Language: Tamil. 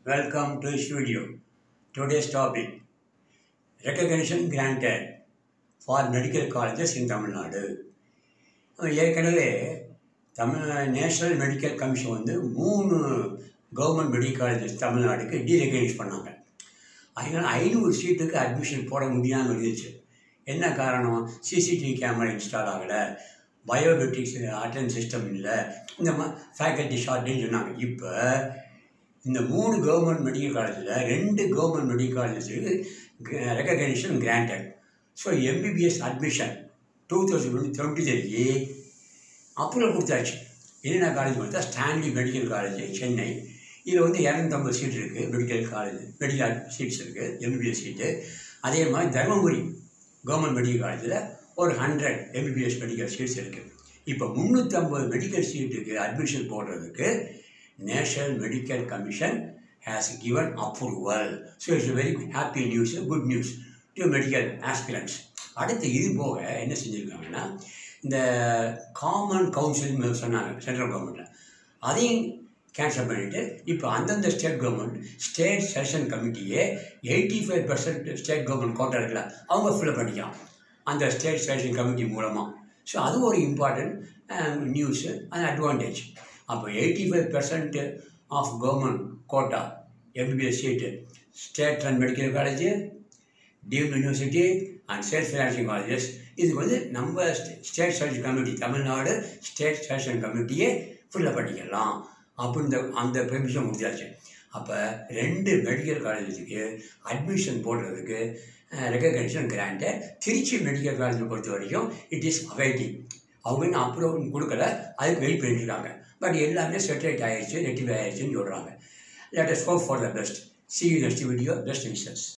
Welcome to this video. Today's topic Recognition granted for medical colleges in Tamil Nadu. ஏற்கனவே தமிழ் நேஷனல் மெடிக்கல் கமிஷன் வந்து மூணு கவர்மெண்ட் மெடிக்கல் காலேஜஸ் தமிழ்நாடுக்கு டீரெகனைஸ் பண்ணாங்க அதனால் ஐநூறு சீட்டுக்கு அட்மிஷன் போட முடியாமல் இருந்துச்சு என்ன காரணம் சிசிடிவி கேமரா இன்ஸ்டால் ஆகலை பயோமெட்ரிக்ஸ் அட்டன் சிஸ்டம் இல்லை இந்த மாதிரி ஃபேக்கல்ட்டி ஷார்ட்டேஜ் சொன்னாங்க இப்போ இந்த மூணு கவர்மெண்ட் மெடிக்கல் காலேஜில் ரெண்டு கவர்மெண்ட் மெடிக்கல் காலேஜஸுக்கு recognition granted so MBBS admission two thousand twenty three approval கொடுத்தாச்சு என்னென்ன காலேஜ் பார்த்தா ஸ்டான்லி மெடிக்கல் காலேஜ் சென்னை இதில் வந்து இரநூத்தம்பது சீட் இருக்குது மெடிக்கல் காலேஜ் மெடிக்கல் சீட்ஸ் இருக்குது எம்பிபிஎஸ் சீட்டு அதே மாதிரி தருமபுரி கவர்மெண்ட் மெடிக்கல் காலேஜில் ஒரு ஹண்ட்ரட் எம்பிபிஎஸ் மெடிக்கல் சீட்ஸ் இருக்குது இப்போ முந்நூற்றம்பது மெடிக்கல் சீட்டுக்கு அட்மிஷன் போடுறதுக்கு national medical commission has given approval so it's very happy news good news to medical aspirants அடுத்து இது போக என்ன செஞ்சுருக்காங்கன்னா இந்த காமன் கவுன்சில் சொன்னாங்க சென்ட்ரல் கவர்மெண்ட்டில் அதையும் கேன்சல் பண்ணிவிட்டு இப்போ அந்தந்த state government state session கமிட்டியே eighty five percent state government quota இருக்குல்ல அவங்க ஃபில்அப் பண்ணிக்கலாம் அந்த ஸ்டேட் செஷன் கமிட்டி மூலமாக ஸோ அது ஒரு இம்பார்ட்டன்ட் நியூஸு அது அட்வான்டேஜ் அப்போ eighty five percent of government quota MBBS seat state and medical college deemed university and state financing colleges இதுக்கு வந்து நம்ம state session committee Tamil Nadu state session கமிட்டியே ஃபுல்லாக பண்ணிக்கலாம் அப்போ இந்த அந்த பெர்மிஷன் முடிஞ்சாச்சு அப்போ ரெண்டு மெடிக்கல் காலேஜஸுக்கு அட்மிஷன் போடுறதுக்கு ரெக்கக்னேஷன் கிராண்ட்டை திருச்சி மெடிக்கல் காலேஜை பொறுத்த வரைக்கும் இட் இஸ் அவைட்டிங் அவங்க இன்னும் அப்ரூவல் கொடுக்கல அதுக்கு வெயிட் பண்ணிட்டுருக்காங்க பட் எல்லாமே செட்டரேட் ஆகிடுச்சு ரெட்டிஃபை ஆகிடுச்சுன்னு சொல்கிறாங்க let us hope for the best see you next video best wishes